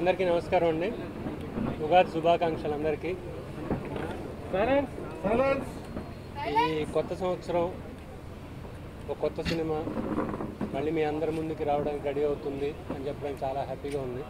అందరికీ నమస్కారం అండి ఉగాది శుభాకాంక్షలు అందరికీ ఈ కొత్త సంవత్సరం ఒక కొత్త సినిమా మళ్ళీ మీ అందరి ముందుకి రావడానికి రెడీ అవుతుంది అని చెప్పడానికి చాలా హ్యాపీగా ఉంది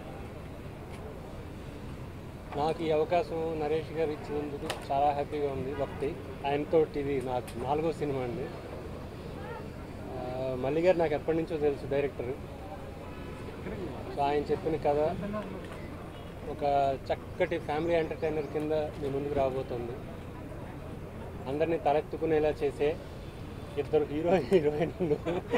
నాకు ఈ అవకాశం నరేష్ గారు ఇచ్చినందుకు చాలా హ్యాపీగా ఉంది భక్తి ఆయనతో ఇది నాకు నాలుగో సినిమా అండి ఆ, మల్లి గారు నాకు ఎప్పటి నుంచో తెలుసు డైరెక్టర్ సో ఆయన చెప్పిన కథ ఒక చక్కటి ఫ్యామిలీ ఎంటర్టైనర్ కింద మీ ముందుకు రాబోతుంది అందరినీ తలెత్తుకునేలా చేసే ఇద్దరు హీరో హీరోయిన్లు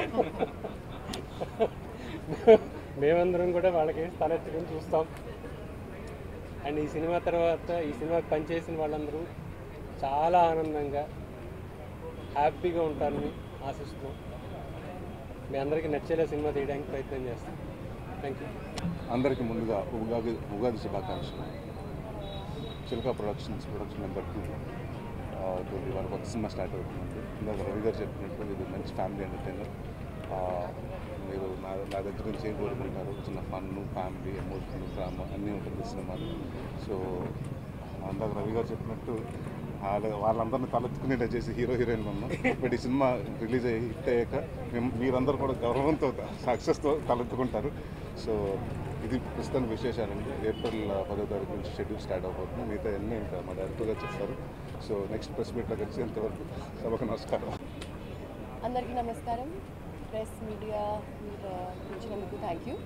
మేమందరం కూడా వాళ్ళకి తలెత్తుకుని చూస్తాం అండ్ ఈ సినిమా తర్వాత ఈ సినిమాకి పనిచేసిన వాళ్ళందరూ చాలా ఆనందంగా హ్యాపీగా ఉంటారని ఆశిస్తున్నాం మీ అందరికీ నచ్చేలా సినిమా తీయడానికి ప్రయత్నం చేస్తాం థ్యాంక్ యూ అందరికీ ముందుగా ఉగాది ఉగాది శుభాకాంక్షలు చిలక ప్రొడక్షన్స్ ప్రొడక్షన్ నెంబర్ టూ తోటి వాళ్ళ కొత్త సినిమా స్టార్ట్ అవుతుంది ఇందాక రవి గారు చెప్పినట్టు ఇది మంచి ఫ్యామిలీ ఎంటర్టైనర్ మీరు నా నా దగ్గర నుంచి ఏం కోరుకుంటారు చిన్న ఫన్ ఫ్యామిలీ ఎమోషన్ డ్రామా అన్నీ ఉంటుంది సినిమాలో సో అందాక రవి గారు చెప్పినట్టు వాళ్ళ వాళ్ళందరినీ తలెత్తుకునేలా చేసి హీరో హీరోయిన్లు ఉన్నాం బట్ ఈ సినిమా రిలీజ్ అయ్యి హిట్ అయ్యాక మేము- మీరందరూ కూడా గౌరవంతో సక్సెస్తో తలెత్తుకుంటారు సో ఇది ప్రస్తుతానికి విశేషాలండి ఏప్రిల్ పదో తారీఖు నుంచి షెడ్యూల్ స్టార్ట్ అవబోతుంది మిగతా అన్నీ ఇంకా మా డైరెక్టర్ గారు చెప్తారు సో నెక్స్ట్ ప్రెస్ మీట్లో కలిసి ఇంతవరకు సభకు నమస్కారం అందరికీ నమస్కారం ప్రెస్ మీడియా మీరు పిలిచినందుకు థ్యాంక్ యూ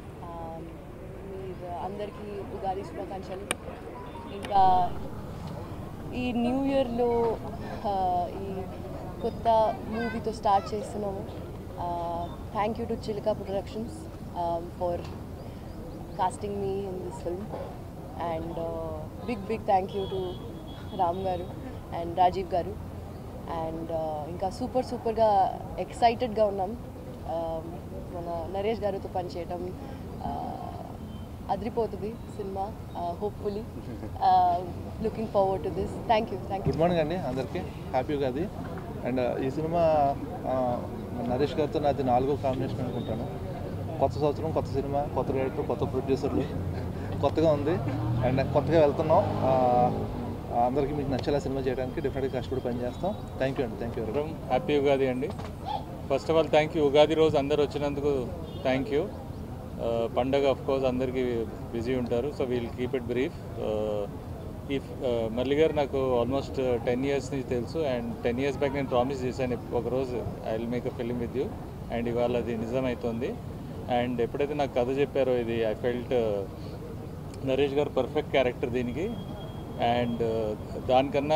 మీరు అందరికీ ఉగాది శుభాకాంక్షలు ఇంకా ఈ న్యూ ఇయర్లో ఈ కొత్త మూవీతో స్టార్ట్ చేస్తున్నాము thank you to Chilika productions for casting me in this film and uh, big big thank you to Ram garu and Rajiv గారు అండ్ ఇంకా సూపర్ సూపర్గా ఎక్సైటెడ్గా ఉన్నాం Um, మన నరేష్ గారితో పనిచేయటం uh, అదిరిపోతుంది cinema hopefully looking forward to this thank you thank you good morning అండి అందరికీ హ్యాపీ ఉగాది అండ్ ఈ సినిమా ఆ, నరేష్ గారితో నాది నాలుగో కాంబినేషన్ అనుకుంటాను కొత్త సంవత్సరం కొత్త సినిమా కొత్త డైరెక్టర్ కొత్త ప్రొడ్యూసర్లు కొత్తగా ఉంది అండ్ కొత్తగా వెళ్తున్నాం ఆ, అందరికీ మీకు నచ్చేలా సినిమా చేయడానికి డెఫినెట్గా కష్టపడి పనిచేస్తాం థ్యాంక్ యూ అండి థ్యాంక్ యూ అందరం హ్యాపీ ఉగాది అండి first of all thank you Ugadi రోజు అందరు వచ్చినందుకు థ్యాంక్ యూ పండగ ఆఫ్ కోర్స్ అందరికీ బిజీ ఉంటారు so we'll keep it brief ఈ మల్లి గారు నాకు ఆల్మోస్ట్ టెన్ ఇయర్స్ నుంచి తెలుసు అండ్ టెన్ ఇయర్స్ బ్యాక్ నేను ప్రామిస్ చేశాను ఒకరోజు I will make a film with you and ఇవాళ అది నిజమవుతుంది అండ్ ఎప్పుడైతే నాకు కథ చెప్పారో ఇది I felt Naresh garu perfect character దీనికి అండ్ దానికన్నా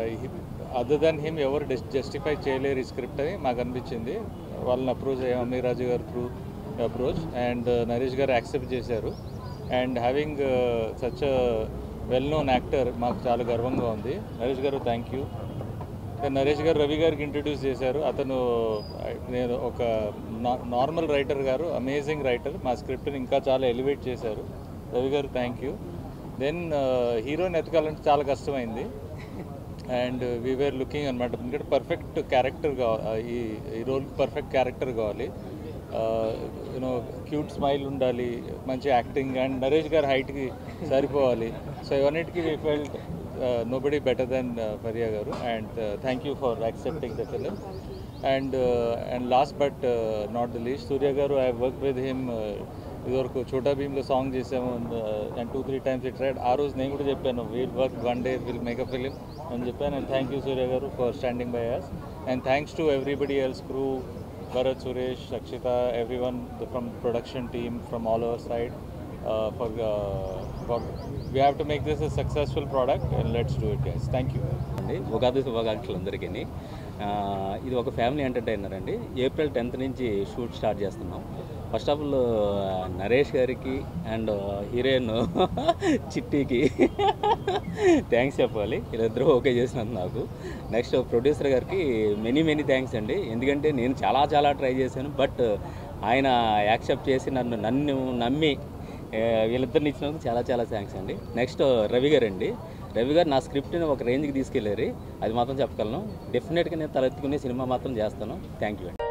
అదర్ దాన్ హిమ్ ఎవరు జస్టిఫై చేయలేరు ఈ స్క్రిప్ట్ అని మాకు అనిపించింది వాళ్ళని అప్రోచ్ అయ్యాం అమీరాజు గారు through approach and Naresh garu accept చేశారు and having such well known actor మాకు చాలా గర్వంగా ఉంది నరేష్ గారు థ్యాంక్ యూ నరేష్ గారు రవి గారికి ఇంట్రడ్యూస్ చేశారు అతను ఆ, నేను ఒక నా- normal writer garu amazing writer మా స్క్రిప్ట్ని ఇంకా చాలా ఎలివేట్ చేశారు రవి గారు థ్యాంక్ యూ దెన్ హీరోని ఎతకాలంటే చాలా కష్టమైంది అండ్ వీఆర్ లుకింగ్ అనమాట ఎందుకంటే పర్ఫెక్ట్ క్యారెక్టర్ కావాలి ఈ ఈ రోల్కి పర్ఫెక్ట్ క్యారెక్టర్ కావాలి యూనో క్యూట్ స్మైల్ ఉండాలి మంచి యాక్టింగ్ అండ్ నరేష్ గారి హైట్కి సరిపోవాలి సో ఇవన్నిటికీ we felt nobody better then Faria garu and thank you for accepting the film and and last but not the least Surya garu I work with him ఇదివరకు చోటా భీమ్లో song చేసాము and two three times it ride ఆ రోజు నేను కూడా చెప్పాను we'll work one day will make a film అని చెప్పాను and thank you Surya garu for standing by us and thanks to everybody else crew Bharat Suresh Akshita every one from production team from all our side for for we have to make this a successful product and let's do it guys thank you అండి ఉగాది శుభాకాంక్షలు అందరికీ ఇది ఒక family entertainer అండి April tenth నుంచి shoot start చేస్తున్నాం first of all Naresh గారికి and heroine చిట్టికి thanks చెప్పాలి వీళ్ళిద్దరూ ఓకే చేసినందుకు నాకు నెక్స్ట్ ప్రొడ్యూసర్ గారికి మెనీ మెనీ థ్యాంక్స్ అండి ఎందుకంటే నేను చాలా చాలా ట్రై చేశాను బట్ ఆయన యాక్సెప్ట్ చేసి నన్ను నన్ను నమ్మి ఏ, వీళ్ళిద్దరిని ఇచ్చినందుకు చాలా చాలా థ్యాంక్స్ అండి నెక్స్ట్ రవి గారు అండి రవి గారు నా స్క్రిప్ట్ని ఒక రేంజ్కి తీసుకెళ్ళారు అది మాత్రం చెప్పగలను డెఫినెట్గా నేను తలెత్తుకునే సినిమా మాత్రం చేస్తాను థ్యాంక్ యూ అండి